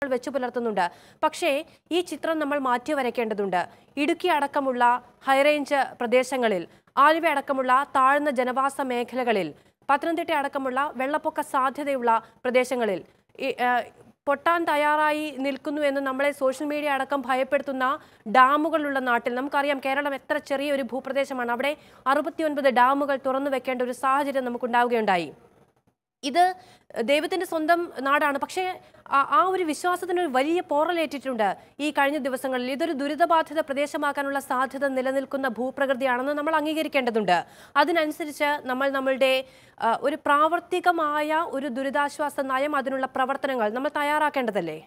വെച്ചു പുലർത്തുന്നുണ്ട് പക്ഷേ ഈ ചിത്രം നമ്മൾ മാറ്റി വരയ്ക്കേണ്ടതുണ്ട് ഇടുക്കി അടക്കമുള്ള ഹൈറേഞ്ച് പ്രദേശങ്ങളിൽ ആലുവ അടക്കമുള്ള താഴ്ന്ന ജനവാസ മേഖലകളിൽ പത്തനംതിട്ട അടക്കമുള്ള വെള്ളപ്പൊക്ക സാധ്യതയുള്ള പ്രദേശങ്ങളിൽ ഈ, ആ, പൊട്ടാൻ തയ്യാറായി നിൽക്കുന്നു എന്ന് നമ്മളെ സോഷ്യൽ മീഡിയ അടക്കം ഭയപ്പെടുത്തുന്ന ഡാമുകളുള്ള നാട്ടിൽ നമുക്കറിയാം കേരളം എത്ര ചെറിയ ഒരു ഭൂപ്രദേശമാണ് അവിടെ അറുപത്തിയൊൻപത് ഡാമുകൾ തുറന്നു വെക്കേണ്ട ഒരു സാഹചര്യം നമുക്കുണ്ടാവുകയുണ്ടായി ഇത് ദൈവത്തിന്റെ സ്വന്തം നാടാണ് പക്ഷേ ആ- ആ ഒരു വിശ്വാസത്തിന് ഒരു വലിയ പോറലേറ്റിട്ടുണ്ട് ഈ കഴിഞ്ഞ ദിവസങ്ങളിൽ ഇതൊരു ദുരിതബാധിത പ്രദേശമാക്കാനുള്ള സാധ്യത നിലനിൽക്കുന്ന ഭൂപ്രകൃതിയാണെന്ന് നമ്മൾ അംഗീകരിക്കേണ്ടതുണ്ട് അതിനനുസരിച്ച് നമ്മൾ നമ്മളുടെ ആ, ഒരു പ്രാവർത്തികമായ ഒരു ദുരിതാശ്വാസ നയം അതിനുള്ള പ്രവർത്തനങ്ങൾ നമ്മൾ തയ്യാറാക്കേണ്ടതല്ലേ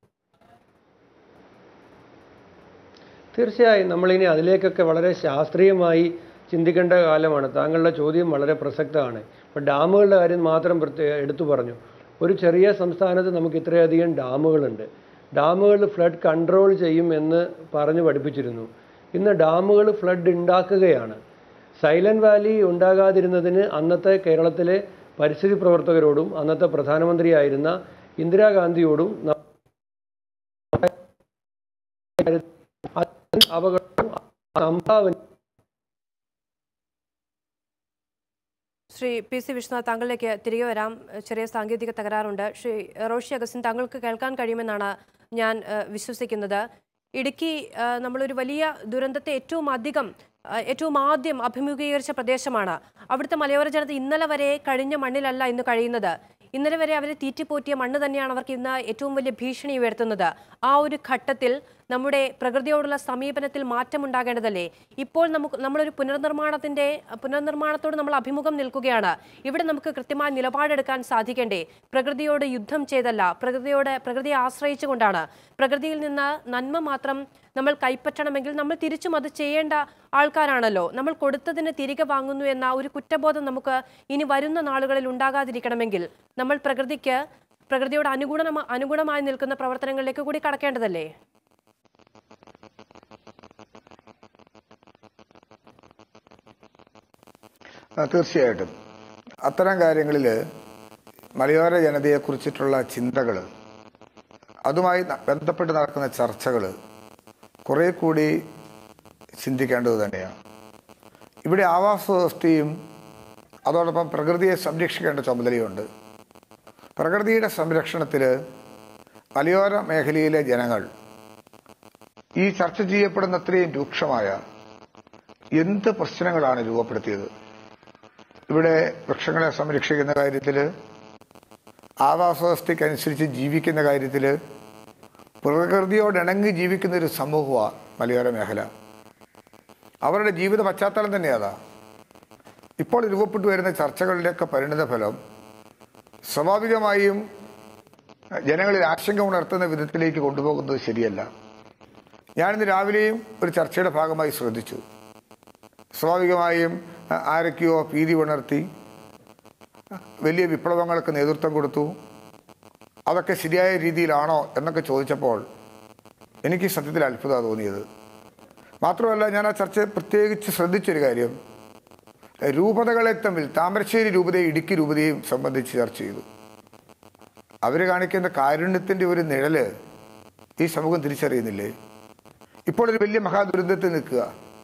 തീർച്ചയായും നമ്മളിനി അതിലേക്കൊക്കെ വളരെ ശാസ്ത്രീയമായി ചിന്തിക്കേണ്ട കാലമാണ് താങ്കളുടെ ചോദ്യം വളരെ പ്രസക്തമാണ് ഇപ്പോൾ ഡാമുകളുടെ കാര്യം മാത്രം പ്രത്യേക എടുത്തു പറഞ്ഞു ഒരു ചെറിയ സംസ്ഥാനത്ത് നമുക്ക് ഇത്രയധികം ഡാമുകളുണ്ട് ഡാമുകൾ ഫ്ലഡ് കൺട്രോൾ ചെയ്യും എന്ന് പറഞ്ഞു പഠിപ്പിച്ചിരുന്നു ഇന്ന് ഡാമുകൾ ഫ്ലഡ് ഉണ്ടാക്കുകയാണ് സൈലന്റ് വാലി ഉണ്ടാകാതിരുന്നതിന് അന്നത്തെ കേരളത്തിലെ പരിസ്ഥിതി പ്രവർത്തകരോടും അന്നത്തെ പ്രധാനമന്ത്രിയായിരുന്ന ഇന്ദിരാഗാന്ധിയോടും ന- അപകടവും സംഭാവന ശ്രീ പി സി വിശ്വനാഥ് താങ്കളിലേക്ക് തിരികെ വരാം ചെറിയ സാങ്കേതിക തകരാറുണ്ട് ശ്രീ റോഷി അഗസ്റ്റിൻ താങ്കൾക്ക് കേൾക്കാൻ കഴിയുമെന്നാണ് ഞാൻ ഏഹ്, വിശ്വസിക്കുന്നത് ഇടുക്കി ഏഹ്, നമ്മളൊരു വലിയ ദുരന്തത്തെ ഏറ്റവും അധികം ഏഹ്, ഏറ്റവും ആദ്യം അഭിമുഖീകരിച്ച പ്രദേശമാണ് അവിടുത്തെ മലയോര ജനത ഇന്നലെ വരെ കഴിഞ്ഞ മണ്ണിലല്ല ഇന്ന് കഴിയുന്നത് ഇന്നലെ വരെ അവരെ തീറ്റിപ്പോറ്റിയ മണ്ണ് തന്നെയാണ് അവർക്ക് ഇന്ന് ഏറ്റവും വലിയ ഭീഷണി ഉയർത്തുന്നത് ആ ഒരു ഘട്ടത്തിൽ നമ്മുടെ പ്രകൃതിയോടുള്ള സമീപനത്തിൽ മാറ്റമുണ്ടാകേണ്ടതല്ലേ ഇപ്പോൾ നമുക്ക് നമ്മളൊരു പുനർനിർമ്മാണത്തിന്റെ പുനർനിർമ്മാണത്തോട് നമ്മൾ അഭിമുഖം നിൽക്കുകയാണ് ഇവിടെ നമുക്ക് കൃത്യമായ നിലപാടെടുക്കാൻ സാധിക്കണ്ടേ പ്രകൃതിയോട് യുദ്ധം ചെയ്തല്ല പ്രകൃതിയോട് പ്രകൃതിയെ ആശ്രയിച്ചുകൊണ്ടാണ് പ്രകൃതിയിൽ നിന്ന് നന്മ മാത്രം നമ്മൾ കൈപ്പറ്റണമെങ്കിൽ നമ്മൾ തിരിച്ചും അത് ചെയ്യേണ്ട ആൾക്കാരാണല്ലോ നമ്മൾ കൊടുത്തതിന് തിരികെ വാങ്ങുന്നു എന്ന ഒരു കുറ്റബോധം നമുക്ക് ഇനി വരുന്ന നാളുകളിൽ ഉണ്ടാകാതിരിക്കണമെങ്കിൽ നമ്മൾ പ്രകൃതിക്ക് പ്രകൃതിയോട് അനുഗുണ അനുഗുണമായി നിൽക്കുന്ന പ്രവർത്തനങ്ങളിലേക്ക് കൂടി കടക്കേണ്ടതല്ലേ ആ, തീർച്ചയായിട്ടും അത്തരം കാര്യങ്ങളിൽ മലയോര ജനതയെക്കുറിച്ചിട്ടുള്ള ചിന്തകൾ അതുമായി ന- ബന്ധപ്പെട്ട് നടക്കുന്ന ചർച്ചകൾ കുറെ കൂടി ചിന്തിക്കേണ്ടത് തന്നെയാണ് ഇവിടെ ആവാസ വ്യവസ്ഥയും അതോടൊപ്പം പ്രകൃതിയെ സംരക്ഷിക്കേണ്ട ചുമതലയുണ്ട് പ്രകൃതിയുടെ സംരക്ഷണത്തിൽ മലയോര മേഖലയിലെ ജനങ്ങൾ ഈ ചർച്ച ചെയ്യപ്പെടുന്ന അത്രയും രൂക്ഷമായ എന്ത് പ്രശ്നങ്ങളാണ് രൂപപ്പെടുത്തിയത് ഇവിടെ വൃക്ഷങ്ങളെ സംരക്ഷിക്കുന്ന കാര്യത്തിൽ ആവാസ വ്യവസ്ഥയ്ക്കനുസരിച്ച് ജീവിക്കുന്ന കാര്യത്തിൽ പ്രകൃതിയോടിണങ്ങി ജീവിക്കുന്ന ഒരു സമൂഹമാണ് മലയോര മേഖല അവരുടെ ജീവിത പശ്ചാത്തലം തന്നെ അതാ ഇപ്പോൾ രൂപപ്പെട്ടു വരുന്ന ചർച്ചകളുടെയൊക്കെ പരിണിത ഫലം സ്വാഭാവികമായും ജനങ്ങളിൽ ആശങ്ക ഉണർത്തുന്ന വിധത്തിലേക്ക് കൊണ്ടുപോകുന്നത് ശരിയല്ല ഞാനിന്ന് രാവിലെയും ഒരു ചർച്ചയുടെ ഭാഗമായി ശ്രദ്ധിച്ചു സ്വാഭാവികമായും ആ- ആരൊക്കെയോ ഭീതി ഉണർത്തി വലിയ വിപ്ലവങ്ങൾക്ക് നേതൃത്വം കൊടുത്തു അതൊക്കെ ശരിയായ രീതിയിലാണോ എന്നൊക്കെ ചോദിച്ചപ്പോൾ എനിക്ക് സത്യത്തിൽ അത്ഭുതമാണ് തോന്നിയത് മാത്രമല്ല ഞാൻ ആ ചർച്ച പ്രത്യേകിച്ച് ശ്രദ്ധിച്ചൊരു കാര്യം രൂപതകളെ തമ്മിൽ താമരശ്ശേരി രൂപതയും ഇടുക്കി രൂപതയും സംബന്ധിച്ച് ചർച്ച ചെയ്തു അവർ കാണിക്കുന്ന കാരുണ്യത്തിൻ്റെ ഒരു നിഴല് ഈ സമൂഹം തിരിച്ചറിയുന്നില്ലേ ഇപ്പോൾ ഒരു വലിയ മഹാദുരന്തത്തിൽ നിൽക്കുക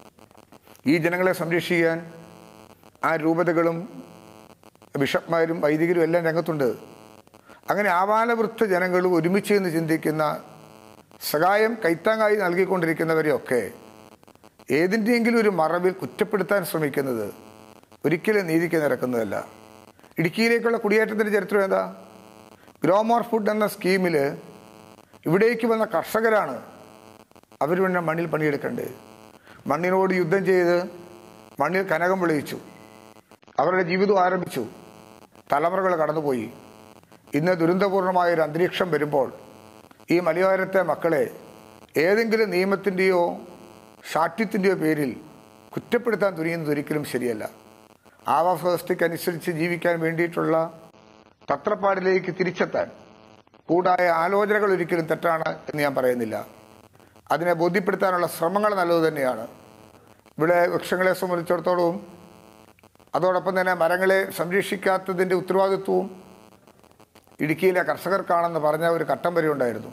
ഈ ജനങ്ങളെ സംരക്ഷിക്കാൻ ആ രൂപതകളും ബിഷപ്പ്മാരും വൈദികരും എല്ലാം രംഗത്തുണ്ട് അങ്ങനെ ആവാലവൃത്ത ജനങ്ങളും ഒരുമിച്ച് നിന്ന് ചിന്തിക്കുന്ന സഹായം കൈത്താങ്ങായി നൽകിക്കൊണ്ടിരിക്കുന്നവരെയൊക്കെ ഏതിൻ്റെയെങ്കിലും ഒരു മറവിൽ കുറ്റപ്പെടുത്താൻ ശ്രമിക്കുന്നത് ഒരിക്കലും നീതിക്ക് നിരക്കുന്നതല്ല ഇടുക്കിയിലേക്കുള്ള കുടിയേറ്റത്തിൻ്റെ ചരിത്രം എന്താ ഗ്രോമോർ ഫുഡ് എന്ന സ്കീമിൽ ഇവിടേക്ക് വന്ന കർഷകരാണ് അവർ പിന്നെ മണ്ണിൽ പണിയെടുക്കണ്ടേ മണ്ണിനോട് യുദ്ധം ചെയ്ത് മണ്ണിൽ കനകം വിളയിച്ചു അവരുടെ ജീവിതം ആരംഭിച്ചു തലമുറകൾ കടന്നുപോയി ഇന്ന് ദുരന്തപൂർണമായ ഒരു അന്തരീക്ഷം വരുമ്പോൾ ഈ മലയോരത്തെ മക്കളെ ഏതെങ്കിലും നിയമത്തിൻ്റെയോ ശാഠ്യത്തിൻ്റെയോ പേരിൽ കുറ്റപ്പെടുത്താൻ തുനിയുന്നത് ഒരിക്കലും ശരിയല്ല ആവാസ വ്യവസ്ഥയ്ക്കനുസരിച്ച് ജീവിക്കാൻ വേണ്ടിയിട്ടുള്ള തത്രപ്പാടിലേക്ക് തിരിച്ചെത്താൻ കൂടായ ആലോചനകൾ ഒരിക്കലും തെറ്റാണ് എന്ന് ഞാൻ പറയുന്നില്ല അതിനെ ബോധ്യപ്പെടുത്താനുള്ള ശ്രമങ്ങൾ നല്ലത് തന്നെയാണ് ഇവിടെ വൃക്ഷങ്ങളെ സംബന്ധിച്ചിടത്തോളവും അതോടൊപ്പം തന്നെ മരങ്ങളെ സംരക്ഷിക്കാത്തതിൻ്റെ ഉത്തരവാദിത്വവും ഇടുക്കിയിലെ കർഷകർക്കാണെന്ന് പറഞ്ഞ ഒരു ഘട്ടം വരെ ഉണ്ടായിരുന്നു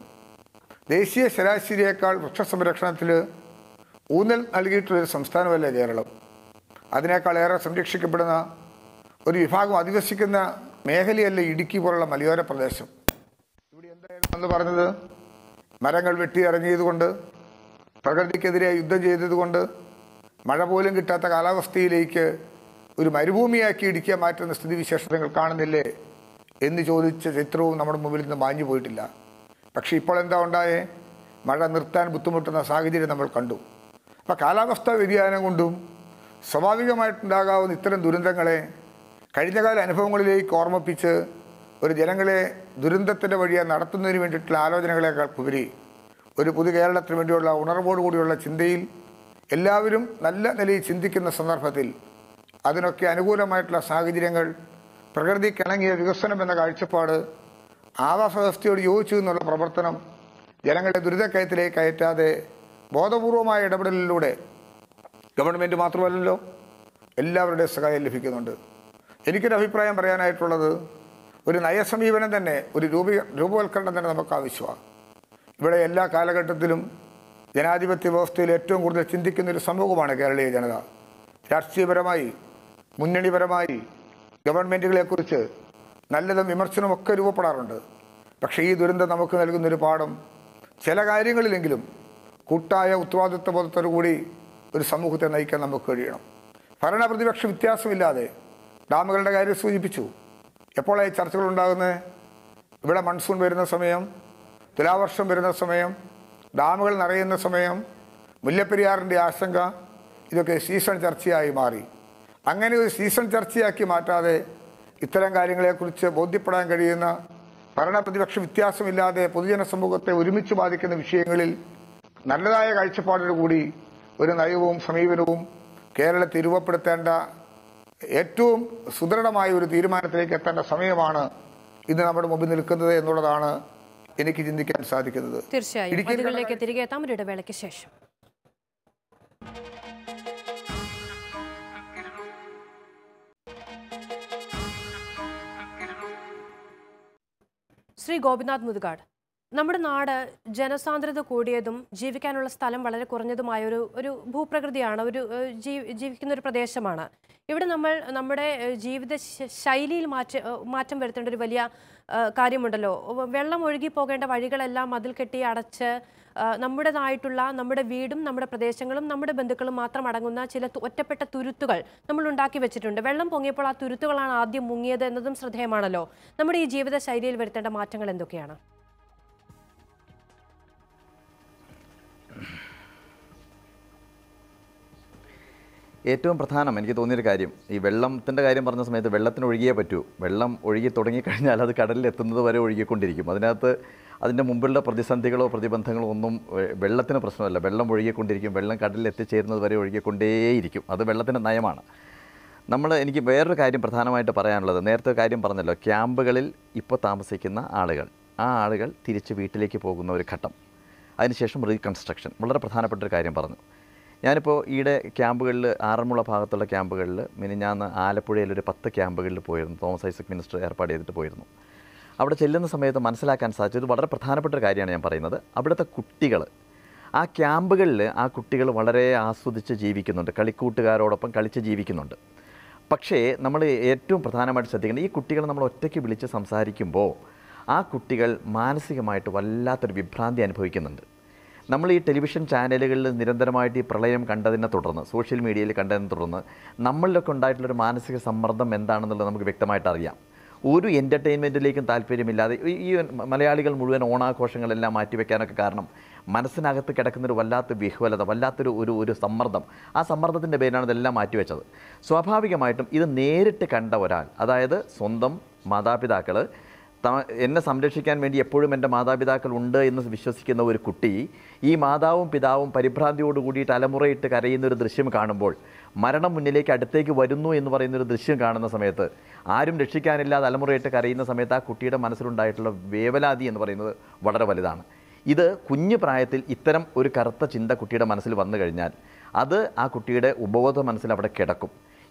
ദേശീയ ശരാശരിയേക്കാൾ വൃക്ഷസംരക്ഷണത്തിൽ ഊന്നൽ നൽകിയിട്ടുള്ളൊരു സംസ്ഥാനമല്ല കേരളം അതിനേക്കാൾ ഏറെ സംരക്ഷിക്കപ്പെടുന്ന ഒരു വിഭാഗം അധിവസിക്കുന്ന മേഖലയല്ല ഇടുക്കി പോലുള്ള മലയോര പ്രദേശം ഇവിടെ എന്തായിരുന്നു എന്ന് പറഞ്ഞത് മരങ്ങൾ വെട്ടിയിറങ്ങിയതുകൊണ്ട് പ്രകൃതിക്കെതിരെ യുദ്ധം ചെയ്തതുകൊണ്ട് മഴ പോലും കിട്ടാത്ത കാലാവസ്ഥയിലേക്ക് ഒരു മരുഭൂമിയാക്കി ഇടുക്കിയെ മാറ്റുന്ന സ്ഥിതിവിശേഷങ്ങൾ കാണുന്നില്ലേ എന്ന് ചോദിച്ച ചിത്രവും നമ്മുടെ മുമ്പിൽ നിന്ന് മാഞ്ഞു പോയിട്ടില്ല പക്ഷേ ഇപ്പോൾ എന്താ ഉണ്ടായേ മഴ നിർത്താൻ ബുദ്ധിമുട്ടുന്ന സാഹചര്യം നമ്മൾ കണ്ടു അപ്പോൾ കാലാവസ്ഥാ വ്യതിയാനം കൊണ്ടും സ്വാഭാവികമായിട്ടുണ്ടാകാവുന്ന ഇത്തരം ദുരന്തങ്ങളെ കഴിഞ്ഞകാല അനുഭവങ്ങളിലേക്ക് ഓർമ്മിപ്പിച്ച് ഒരു ജനങ്ങളെ ദുരന്തത്തിൻ്റെ വഴിയെ നടത്തുന്നതിന് വേണ്ടിയിട്ടുള്ള ആലോചനകളെക്കാൾ ഉപരി ഒരു പുതു കേരളത്തിന് വേണ്ടിയുള്ള ഉണർവോടുകൂടിയുള്ള ചിന്തയിൽ എല്ലാവരും നല്ല നിലയിൽ ചിന്തിക്കുന്ന സന്ദർഭത്തിൽ അതിനൊക്കെ അനുകൂലമായിട്ടുള്ള സാഹചര്യങ്ങൾ പ്രകൃതിക്കിണങ്ങിയ വികസനം എന്ന കാഴ്ചപ്പാട് ആവാസ വ്യവസ്ഥയോട് യോജിച്ചു എന്നുള്ള പ്രവർത്തനം ജനങ്ങളെ ദുരിതക്കയത്തിലേക്ക് കയറ്റാതെ ബോധപൂർവമായ ഇടപെടലിലൂടെ ഗവൺമെൻറ് മാത്രമല്ലല്ലോ എല്ലാവരുടെയും സഹായം ലഭിക്കുന്നുണ്ട് എനിക്കൊരു അഭിപ്രായം പറയാനായിട്ടുള്ളത് ഒരു നയസമീപനം തന്നെ ഒരു രൂപീ രൂപവൽക്കരണം തന്നെ നമുക്ക് ആവശ്യമാണ് ഇവിടെ എല്ലാ കാലഘട്ടത്തിലും ജനാധിപത്യ വ്യവസ്ഥയിൽ ഏറ്റവും കൂടുതൽ ചിന്തിക്കുന്ന ഒരു സമൂഹമാണ് കേരളീയ ജനത രാഷ്ട്രീയപരമായി മുന്നണിപരമായി ഗവൺമെൻറ്റുകളെക്കുറിച്ച് നല്ലതും വിമർശനവും ഒക്കെ രൂപപ്പെടാറുണ്ട് പക്ഷേ ഈ ദുരന്തം നമുക്ക് നൽകുന്നൊരു പാഠം ചില കാര്യങ്ങളിലെങ്കിലും കൂട്ടായ ഉത്തരവാദിത്വ ബോധത്തോടു കൂടി ഒരു സമൂഹത്തെ നയിക്കാൻ നമുക്ക് കഴിയണം ഭരണ പ്രതിപക്ഷ വ്യത്യാസമില്ലാതെ ഡാമുകളുടെ കാര്യം സൂചിപ്പിച്ചു എപ്പോഴായി ചർച്ചകൾ ഉണ്ടാകുന്നത് ഇവിടെ മൺസൂൺ വരുന്ന സമയം തുലാവർഷം വരുന്ന സമയം ഡാമുകൾ നിറയുന്ന സമയം മുല്ലപ്പെരിയാറിൻ്റെ ആശങ്ക ഇതൊക്കെ സീസൺ ചർച്ചയായി മാറി അങ്ങനെ ഒരു സീസൺ ചർച്ചയാക്കി മാറ്റാതെ ഇത്തരം കാര്യങ്ങളെക്കുറിച്ച് ബോധ്യപ്പെടാൻ കഴിയുന്ന ഭരണ പ്രതിപക്ഷ വ്യത്യാസമില്ലാതെ പൊതുജന സമൂഹത്തെ ഒരുമിച്ച് ബാധിക്കുന്ന വിഷയങ്ങളിൽ നല്ലതായ കാഴ്ചപ്പാടോടുകൂടി ഒരു നയവും സമീപനവും കേരളത്തിൽ രൂപപ്പെടുത്തേണ്ട ഏറ്റവും സുദൃഢമായ ഒരു തീരുമാനത്തിലേക്ക് എത്തേണ്ട സമയമാണ് ഇന്ന് നമ്മുടെ മുമ്പിൽ നിൽക്കുന്നത് എന്നുള്ളതാണ് എനിക്ക് ചിന്തിക്കാൻ സാധിക്കുന്നത് തീർച്ചയായും ഇടുക്കിയിൽ അതികളിലേക്ക് തിരികെ എത്താം ഒരു ഇടവേളയ്ക്ക് ശേഷം ശ്രീ ഗോപിനാഥ് മുതുകാട് നമ്മുടെ നാട് ജനസാന്ദ്രത കൂടിയതും ജീവിക്കാനുള്ള സ്ഥലം വളരെ കുറഞ്ഞതുമായ ഒരു ഒരു ഭൂപ്രകൃതിയാണ് ഒരു ഏഹ്, ജീ- ജീവിക്കുന്ന ഒരു പ്രദേശമാണ് ഇവിടെ നമ്മൾ നമ്മുടെ ഏഹ്, ജീവിത ശ- ശൈലിയിൽ മാറ്റ ഏഹ്, മാറ്റം വരുത്തേണ്ട ഒരു വലിയ ഏഹ്, കാര്യമുണ്ടല്ലോ വ- വെള്ളം ഒഴുകി പോകേണ്ട വഴികളെല്ലാം മതിൽ കെട്ടി അടച്ച് ഏഹ്, നമ്മുടേതായിട്ടുള്ള നമ്മുടെ വീടും നമ്മുടെ പ്രദേശങ്ങളും നമ്മുടെ ബന്ധുക്കളും മാത്രം അടങ്ങുന്ന ചില തു- ഒറ്റപ്പെട്ട തുരുത്തുകൾ നമ്മൾ ഉണ്ടാക്കി വെച്ചിട്ടുണ്ട് വെള്ളം പൊങ്ങിയപ്പോൾ ആ തുരുത്തുകളാണ് ആദ്യം മുങ്ങിയത് എന്നതും ശ്രദ്ധേയമാണല്ലോ നമ്മുടെ ഈ ജീവിത ശൈലിയിൽ വരുത്തേണ്ട മാറ്റങ്ങൾ എന്തൊക്കെയാണ് ഏറ്റവും പ്രധാനം എനിക്ക് തോന്നിയൊരു കാര്യം ഈ വെള്ളത്തിൻ്റെ കാര്യം പറഞ്ഞ സമയത്ത് വെള്ളത്തിന് ഒഴുകിയേ പറ്റൂ വെള്ളം ഒഴുകി തുടങ്ങിക്കഴിഞ്ഞാൽ അത് കടലിൽ എത്തുന്നത് വരെ ഒഴുകിക്കൊണ്ടിരിക്കും അതിനകത്ത് അതിൻ്റെ മുമ്പിലുള്ള പ്രതിസന്ധികളോ പ്രതിബന്ധങ്ങളോ ഒന്നും വെ- വെള്ളത്തിന് പ്രശ്നമല്ല വെള്ളം ഒഴുകിക്കൊണ്ടിരിക്കും വെള്ളം കടലിൽ എത്തിച്ചേരുന്നത് വരെ ഒഴുകിക്കൊണ്ടേയിരിക്കും അത് വെള്ളത്തിൻ്റെ നയമാണ് നമ്മൾ എനിക്ക് വേറൊരു കാര്യം പ്രധാനമായിട്ട് പറയാനുള്ളത് നേരത്തെ ഒരു കാര്യം പറഞ്ഞല്ലോ ക്യാമ്പുകളിൽ ഇപ്പോൾ താമസിക്കുന്ന ആളുകൾ ആ ആളുകൾ തിരിച്ച് വീട്ടിലേക്ക് പോകുന്ന ഒരു ഘട്ടം അതിനുശേഷം റീകൺസ്ട്രക്ഷൻ വളരെ പ്രധാനപ്പെട്ട ഒരു കാര്യം പറഞ്ഞു ഞാനിപ്പോൾ ഈയിടെ ക്യാമ്പുകളിൽ ആറന്മുള ഭാഗത്തുള്ള ക്യാമ്പുകളിൽ മിനിഞ്ഞാന്ന് ആലപ്പുഴയിൽ ഒരു പത്ത് ക്യാമ്പുകളിൽ പോയിരുന്നു തോമസ് ഐസക് മിനിസ്റ്റർ ഏർപ്പാട് ചെയ്തിട്ട് പോയിരുന്നു അവിടെ ചെല്ലുന്ന സമയത്ത് മനസ്സിലാക്കാൻ സാധിച്ചത് ഇത് വളരെ പ്രധാനപ്പെട്ട ഒരു കാര്യമാണ് ഞാൻ പറയുന്നത് അവിടുത്തെ കുട്ടികൾ ആ ക്യാമ്പുകളിൽ ആ കുട്ടികൾ വളരെ ആസ്വദിച്ച് ജീവിക്കുന്നുണ്ട് കളിക്കൂട്ടുകാരോടൊപ്പം കളിച്ച് ജീവിക്കുന്നുണ്ട് പക്ഷേ നമ്മൾ ഏറ്റവും പ്രധാനമായിട്ട് ശ്രദ്ധിക്കേണ്ടത് ഈ കുട്ടികൾ നമ്മൾ ഒറ്റയ്ക്ക് വിളിച്ച് സംസാരിക്കുമ്പോൾ ആ കുട്ടികൾ മാനസികമായിട്ട് വല്ലാത്തൊരു വിഭ്രാന്തി അനുഭവിക്കുന്നുണ്ട് നമ്മൾ ഈ ടെലിവിഷൻ ചാനലുകളിൽ നിരന്തരമായിട്ട് ഈ പ്രളയം കണ്ടതിനെ തുടർന്ന് സോഷ്യൽ മീഡിയയിൽ കണ്ടതിനെ തുടർന്ന് നമ്മളിലൊക്കെ ഉണ്ടായിട്ടുള്ളൊരു മാനസിക സമ്മർദ്ദം എന്താണെന്നുള്ളത് നമുക്ക് വ്യക്തമായിട്ട് അറിയാം ഒരു എൻ്റർടൈൻമെൻറ്റിലേക്കും താല്പര്യമില്ലാതെ ഈ- ഈ മലയാളികൾ മുഴുവൻ ഓണാഘോഷങ്ങളെല്ലാം മാറ്റിവെക്കാനൊക്കെ കാരണം മനസ്സിനകത്ത് കിടക്കുന്നൊരു വല്ലാത്ത വിഹ്വലത വല്ലാത്തൊരു ഒരു ഒരു സമ്മർദ്ദം ആ സമ്മർദ്ദത്തിൻ്റെ പേരിലാണ് ഇതെല്ലാം മാറ്റിവെച്ചത് സ്വാഭാവികമായിട്ടും ഇത് നേരിട്ട് കണ്ട ഒരാൾ അതായത് സ്വന്തം മാതാപിതാക്കൾ ത- എന്നെ സംരക്ഷിക്കാൻ വേണ്ടി എപ്പോഴും എൻ്റെ മാതാപിതാക്കൾ ഉണ്ട് എന്ന് വിശ്വസിക്കുന്ന ഒരു കുട്ടി ഈ മാതാവും പിതാവും പരിഭ്രാന്തിയോടുകൂടി തലമുറയിട്ട് കരയുന്ന ഒരു ദൃശ്യം കാണുമ്പോൾ മരണം മുന്നിലേക്ക് അടുത്തേക്ക് വരുന്നു എന്ന് പറയുന്ന ഒരു ദൃശ്യം കാണുന്ന സമയത്ത് ആരും രക്ഷിക്കാനില്ല തലമുറയിട്ട് കരയുന്ന സമയത്ത് ആ കുട്ടിയുടെ മനസ്സിലുണ്ടായിട്ടുള്ള വേവലാതി എന്ന് പറയുന്നത് വളരെ വലുതാണ് ഇത് കുഞ്ഞു പ്രായത്തിൽ ഇത്തരം ഒരു കറുത്ത ചിന്ത കുട്ടിയുടെ മനസ്സിൽ വന്നു കഴിഞ്ഞാൽ അത് ആ കുട്ടിയുടെ ഉപബോധ മനസ്സിൽ അവിടെ കിടക്കും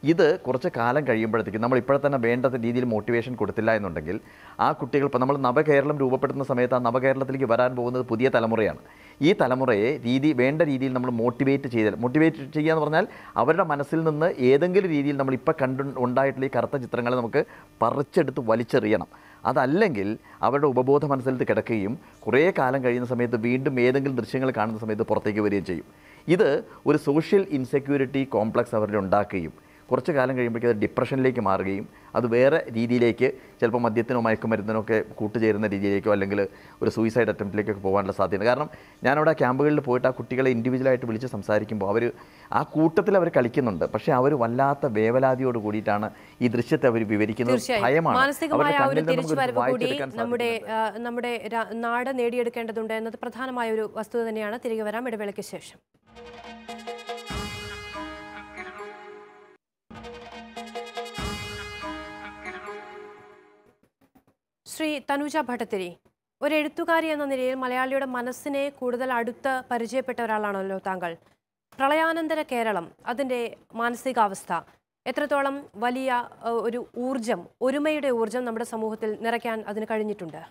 ഇത് കുറച്ച് കാലം കഴിയുമ്പോഴത്തേക്കും നമ്മൾ ഇപ്പോഴെ തന്നെ വേണ്ട രീതിയിൽ മോട്ടിവേഷൻ കൊടുത്തില്ല എന്നുണ്ടെങ്കിൽ ആ കുട്ടികൾ ഇപ്പോൾ നമ്മൾ നവകേരളം രൂപപ്പെടുന്ന സമയത്ത് ആ നവകേരളത്തിലേക്ക് വരാൻ പോകുന്നത് പുതിയ തലമുറയാണ് ഈ തലമുറയെ രീതി വേണ്ട രീതിയിൽ നമ്മൾ മോട്ടിവേറ്റ് ചെയ്താൽ മോട്ടിവേറ്റ് ചെയ്യുക എന്ന് പറഞ്ഞാൽ അവരുടെ മനസ്സിൽ നിന്ന് ഏതെങ്കിലും രീതിയിൽ നമ്മൾ ഇപ്പോൾ കണ്ടു ഉണ്ടായിട്ടുള്ള ഈ കറുത്ത ചിത്രങ്ങളെ നമുക്ക് പറിച്ചെടുത്ത് വലിച്ചെറിയണം അതല്ലെങ്കിൽ അവരുടെ ഉപബോധ മനസ്സിൽ കിടക്കുകയും കുറേ കാലം കഴിയുന്ന സമയത്ത് വീണ്ടും ഏതെങ്കിലും ദൃശ്യങ്ങൾ കാണുന്ന സമയത്ത് പുറത്തേക്ക് വരികയും ചെയ്യും ഇത് ഒരു സോഷ്യൽ ഇൻസെക്യൂരിറ്റി കോംപ്ലക്സ് അവരിൽ ഉണ്ടാക്കുകയും കുറച്ച് കാലം കഴിയുമ്പോഴേക്കും അത് ഡിപ്രഷനിലേക്ക് മാറുകയും അത് വേറെ രീതിയിലേക്ക് ചിലപ്പോൾ മദ്യത്തിനോ മയക്കുമരുന്നിനോ ഒക്കെ കൂട്ടുചേരുന്ന രീതിയിലേക്കോ അല്ലെങ്കിൽ ഒരു സൂയിസൈഡ് അറ്റംപ്റ്റിലേക്കൊക്കെ പോകാനുള്ള സാധ്യത കാരണം ഞാനവിടെ ക്യാമ്പുകളിൽ പോയിട്ട് ആ കുട്ടികളെ ഇൻഡിവിജ്വലായിട്ട് വിളിച്ച് സംസാരിക്കുമ്പോൾ അവർ ആ കൂട്ടത്തിൽ അവർ കളിക്കുന്നുണ്ട് പക്ഷേ അവർ വല്ലാത്ത വേവലാതിയോട് കൂടിയിട്ടാണ് ഈ ദൃശ്യത്തെ അവർ വിവരിക്കുന്നത് തീർച്ചയായും ഭയമാണ് മാനസികമായ അവരുടെ ആ ഒരു കണ്ണിൽ നിന്ന് തിരിച്ചുവരവ് നമുക്ക് കൂടി വായിച്ചെടുക്കാൻ നമ്മുടെ സാധിക്കുന്നുണ്ട്. ആ, നമ്മുടെ രാ- നാട് നേടിയെടുക്കേണ്ടതുണ്ട് എന്നത് പ്രധാനമായ ഒരു വസ്തുത തന്നെയാണ് തിരികെ വരാം ഇടവേളയ്ക്ക് ശേഷം ശ്രീ തനുജ ഭട്ടത്തിരി ഒരു എഴുത്തുകാരി എന്ന നിലയിൽ മലയാളിയുടെ മനസ്സിനെ കൂടുതൽ അടുത്ത് പരിചയപ്പെട്ട ഒരാളാണല്ലോ താങ്കൾ പ്രളയാനന്തര കേരളം അതിൻ്റെ മാനസികാവസ്ഥ എത്രത്തോളം വലിയ ഏഹ്, ഒരു ഊർജം ഒരുമയുടെ ഊർജം നമ്മുടെ സമൂഹത്തിൽ നിറയ്ക്കാൻ അതിന് കഴിഞ്ഞിട്ടുണ്ട്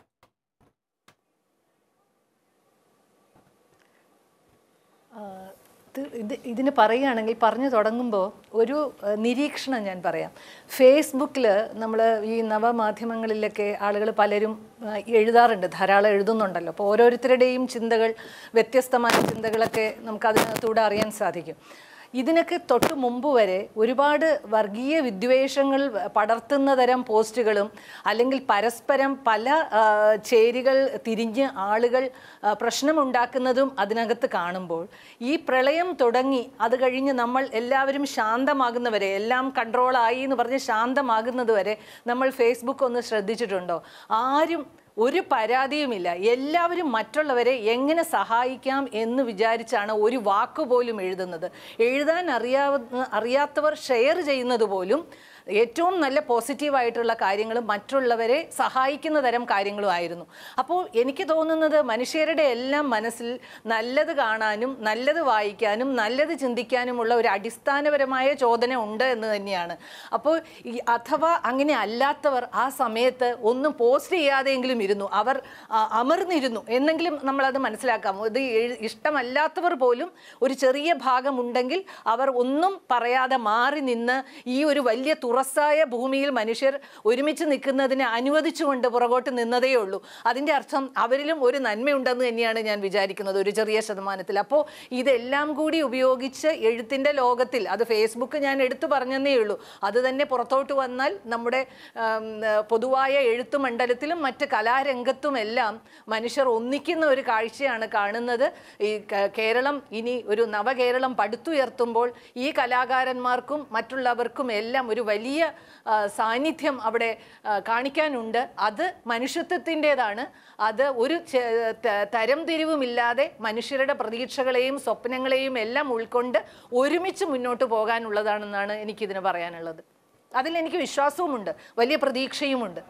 ആ, ഇത് ഇത് ഇതിന് പറയുകയാണെങ്കിൽ പറഞ്ഞു തുടങ്ങുമ്പോൾ ഒരു ആ, നിരീക്ഷണം ഞാൻ പറയാം ഫേസ്ബുക്കിൽ നമ്മൾ ഈ നവമാധ്യമങ്ങളിലൊക്കെ ആളുകൾ പലരും ആ, എഴുതാറുണ്ട് ധാരാളം എഴുതുന്നുണ്ടല്ലോ അപ്പോൾ ഓരോരുത്തരുടെയും ചിന്തകൾ വ്യത്യസ്തമായ ചിന്തകളൊക്കെ നമുക്ക് അതിനകത്തൂടെ അറിയാൻ സാധിക്കും ഇതിനൊക്കെ തൊട്ട് മുമ്പ് വരെ ഒരുപാട് വർഗീയ വിദ്വേഷങ്ങൾ പടർത്തുന്ന തരം പോസ്റ്റുകളും അല്ലെങ്കിൽ പരസ്പരം പല ആ, ചേരികൾ തിരിഞ്ഞ് ആളുകൾ ആ, പ്രശ്നമുണ്ടാക്കുന്നതും അതിനകത്ത് കാണുമ്പോൾ ഈ പ്രളയം തുടങ്ങി അത് കഴിഞ്ഞ് നമ്മൾ എല്ലാവരും ശാന്തമാകുന്നവരെ എല്ലാം കൺട്രോളായി എന്ന് പറഞ്ഞ് ശാന്തമാകുന്നത് വരെ നമ്മൾ ഫേസ്ബുക്ക് ഒന്ന് ശ്രദ്ധിച്ചിട്ടുണ്ടോ ആരും ഒരു പരാതിയുമില്ല എല്ലാവരും മറ്റുള്ളവരെ എങ്ങനെ സഹായിക്കാം എന്ന് വിചാരിച്ചാണ് ഒരു വാക്ക് പോലും എഴുതുന്നത് എഴുതാൻ അറിയാവുന്ന അറിയാത്തവർ ഷെയർ ചെയ്യുന്നത് പോലും ഏറ്റവും നല്ല പോസിറ്റീവായിട്ടുള്ള കാര്യങ്ങളും മറ്റുള്ളവരെ സഹായിക്കുന്ന തരം കാര്യങ്ങളും ആയിരുന്നു അപ്പോൾ എനിക്ക് തോന്നുന്നത് മനുഷ്യരുടെ എല്ലാം മനസ്സിൽ നല്ലത് കാണാനും നല്ലത് വായിക്കാനും നല്ലത് ചിന്തിക്കാനുമുള്ള ഒരു അടിസ്ഥാനപരമായ ചോദന ഉണ്ട് എന്ന് തന്നെയാണ് അപ്പോൾ ഈ അഥവാ അങ്ങനെ അല്ലാത്തവർ ആ സമയത്ത് ഒന്നും പോസ്റ്റ് ചെയ്യാതെയെങ്കിലും ഇരുന്നു അവർ ആ, അമർന്നിരുന്നു എന്നെങ്കിലും നമ്മളത് മനസ്സിലാക്കാം ഇത് എഴു- ഇഷ്ടമല്ലാത്തവർ പോലും ഒരു ചെറിയ ഭാഗമുണ്ടെങ്കിൽ അവർ ഒന്നും പറയാതെ മാറി നിന്ന് ഈ ഒരു വലിയ തുറസായ ഭൂമിയിൽ മനുഷ്യർ ഒരുമിച്ച് നിൽക്കുന്നതിനെ അനുവദിച്ചുകൊണ്ട് പുറകോട്ട് നിന്നതേ ഉള്ളൂ അതിൻ്റെ അർത്ഥം അവരിലും ഒരു നന്മയുണ്ടെന്ന് തന്നെയാണ് ഞാൻ വിചാരിക്കുന്നത് ഒരു ചെറിയ ശതമാനത്തിൽ അപ്പോൾ ഇതെല്ലാം കൂടി ഉപയോഗിച്ച് എഴുത്തിൻ്റെ ലോകത്തിൽ അത് ഫേസ്ബുക്ക് ഞാൻ എടുത്തു പറഞ്ഞെന്നേ ഉള്ളൂ അത് തന്നെ പുറത്തോട്ട് വന്നാൽ നമ്മുടെ ആം, പൊതുവായ എഴുത്തു മണ്ഡലത്തിലും മറ്റ് കലാരംഗത്തും എല്ലാം മനുഷ്യർ ഒന്നിക്കുന്ന ഒരു കാഴ്ചയാണ് കാണുന്നത് ഈ ക- കേരളം ഇനി ഒരു നവകേരളം പടുത്തുയർത്തുമ്പോൾ ഈ കലാകാരന്മാർക്കും മറ്റുള്ളവർക്കും എല്ലാം ഒരു വലിയ ആ, സാന്നിധ്യം അവിടെ ആ, കാണിക്കാനുണ്ട് അത് മനുഷ്യത്വത്തിൻ്റെതാണ് അത് ഒരു ചെ- ത- തരം തിരിവുമില്ലാതെ മനുഷ്യരുടെ പ്രതീക്ഷകളെയും സ്വപ്നങ്ങളെയും എല്ലാം ഉൾക്കൊണ്ട് ഒരുമിച്ച് മുന്നോട്ട് പോകാനുള്ളതാണെന്നാണ് എനിക്കിതിന് പറയാനുള്ളത് അതിൽ എനിക്ക് വിശ്വാസവുമുണ്ട് വലിയ പ്രതീക്ഷയുമുണ്ട്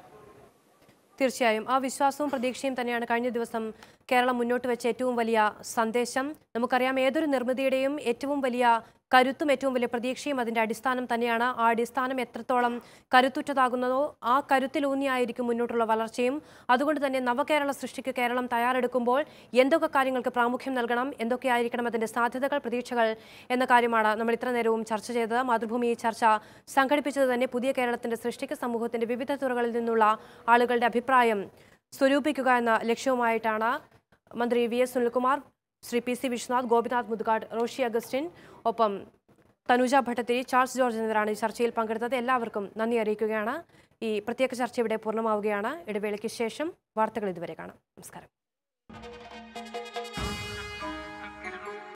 തീർച്ചയായും ആ വിശ്വാസവും പ്രതീക്ഷയും തന്നെയാണ് കഴിഞ്ഞ ദിവസം കേരളം മുന്നോട്ട് വെച്ച ഏറ്റവും വലിയ സന്ദേശം നമുക്കറിയാം ഏതൊരു നിർമ്മിതിയുടെയും ഏറ്റവും വലിയ കരുത്തും ഏറ്റവും വലിയ പ്രതീക്ഷയും അതിൻ്റെ അടിസ്ഥാനം തന്നെയാണ് ആ അടിസ്ഥാനം എത്രത്തോളം കരുത്തുറ്റതാകുന്നതോ ആ കരുത്തിലൂന്നിയായിരിക്കും മുന്നോട്ടുള്ള വളർച്ചയും അതുകൊണ്ട് തന്നെ നവകേരള സൃഷ്ടിക്ക് കേരളം തയ്യാറെടുക്കുമ്പോൾ എന്തൊക്കെ കാര്യങ്ങൾക്ക് പ്രാമുഖ്യം നൽകണം എന്തൊക്കെയായിരിക്കണം അതിൻ്റെ സാധ്യതകൾ പ്രതീക്ഷകൾ എന്ന കാര്യമാണ് നമ്മൾ ഇത്ര നേരവും ചർച്ച ചെയ്തത് മാതൃഭൂമി ഈ ചർച്ച സംഘടിപ്പിച്ചത് തന്നെ പുതിയ കേരളത്തിൻ്റെ സൃഷ്ടിക്ക് സമൂഹത്തിൻ്റെ വിവിധ തുറകളിൽ നിന്നുള്ള ആളുകളുടെ അഭിപ്രായം സ്വരൂപിക്കുക എന്ന ലക്ഷ്യവുമായിട്ടാണ് മന്ത്രി വി എസ് സുനിൽകുമാർ ശ്രീ പി സി വിശ്വനാഥ് ഗോപിനാഥ് മുതുകാട് റോഷി അഗസ്റ്റിൻ ഒപ്പം തനുജ ഭട്ടത്തിരി ചാൾസ് ജോർജ് എന്നിവരാണ് ഈ ചർച്ചയിൽ പങ്കെടുത്തത് എല്ലാവർക്കും നന്ദി അറിയിക്കുകയാണ് ഈ പ്രത്യേക ചർച്ച ഇവിടെ പൂർണ്ണമാവുകയാണ് ഇടവേളയ്ക്ക് ശേഷം വാർത്തകൾ ഇതുവരെ കാണാം നമസ്കാരം